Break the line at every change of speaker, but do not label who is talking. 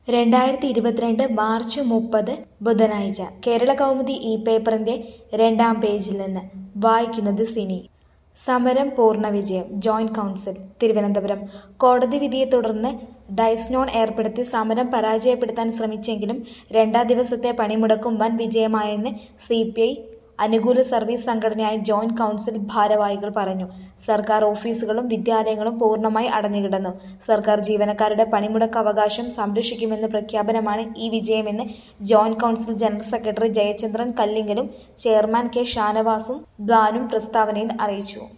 രണ്ടായിരത്തി ഇരുപത്തിരണ്ട് മാർച്ച് മുപ്പത് ബുധനാഴ്ച കേരള കൗമുദി ഈ പേപ്പറിന്റെ രണ്ടാം പേജിൽ നിന്ന് വായിക്കുന്നത് സിനി സമരം പൂർണ്ണ വിജയം ജോയിന്റ് കൗൺസിൽ തിരുവനന്തപുരം കോടതി വിധിയെ തുടർന്ന് ഡൈസ്നോൺ ഏർപ്പെടുത്തി സമരം പരാജയപ്പെടുത്താൻ ശ്രമിച്ചെങ്കിലും രണ്ടാം ദിവസത്തെ പണിമുടക്കും വൻ വിജയമായെന്ന് സി പി ഐ അനുകൂല സർവീസ് സംഘടനയായ ജോയിന്റ് കൗൺസിൽ ഭാരവാഹികൾ പറഞ്ഞു സർക്കാർ ഓഫീസുകളും വിദ്യാലയങ്ങളും പൂർണ്ണമായി അടഞ്ഞുകിടന്നു സർക്കാർ ജീവനക്കാരുടെ പണിമുടക്ക് അവകാശം സംരക്ഷിക്കുമെന്ന പ്രഖ്യാപനമാണ് ഈ വിജയമെന്ന് joint council general secretary Jayachandran കല്ലിങ്കലും ചെയർമാൻ കെ ഷാനവാസും ഗാനും പ്രസ്താവനയിൽ അറിയിച്ചു